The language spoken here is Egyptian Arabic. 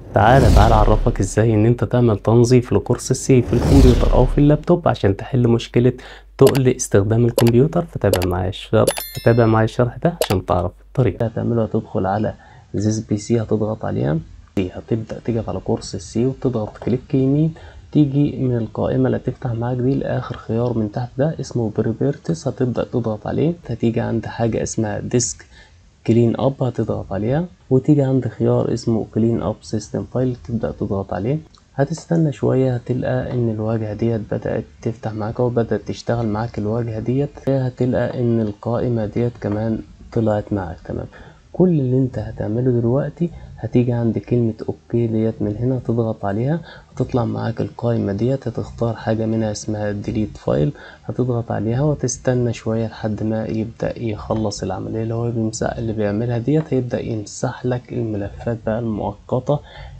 تعالى تعالى اعرفك ازاي ان انت تعمل تنظيف لقرص السي في الكمبيوتر او في اللابتوب عشان تحل مشكلة تقل استخدام الكمبيوتر فتابع معايا الشرح فتابع معايا الشرح ده عشان تعرف الطريقة هتعمله هتدخل على زيز بي سي هتضغط عليها هتبدأ تيجي على قرص السي وتضغط كليك يمين تيجي من القائمة اللي هتفتح معاك دي لآخر خيار من تحت ده اسمه بريبيرتس هتبدأ تضغط عليه هتيجي عند حاجة اسمها ديسك كلين اب هتضغط عليها وتيجي عند خيار اسمه كلين اب سيستم فايل تبدأ تضغط عليه هتستنى شوية هتلقى ان الواجهة ديت بدأت تفتح معاك وبدأت تشتغل معاك الواجهة ديت هتلقى ان القائمة ديت كمان طلعت معاك تمام كل اللي انت هتعمله دلوقتي هتيجي عند كلمة اوكي ديت من هنا تضغط عليها هتطلع معاك القائمة ديت هتختار حاجة منها اسمها ديليت فايل هتضغط عليها وتستنى شوية لحد ما يبدأ يخلص العملية اللي هو بيمسح اللي بيعملها ديت هيبدأ يمسح لك الملفات بقى المؤقتة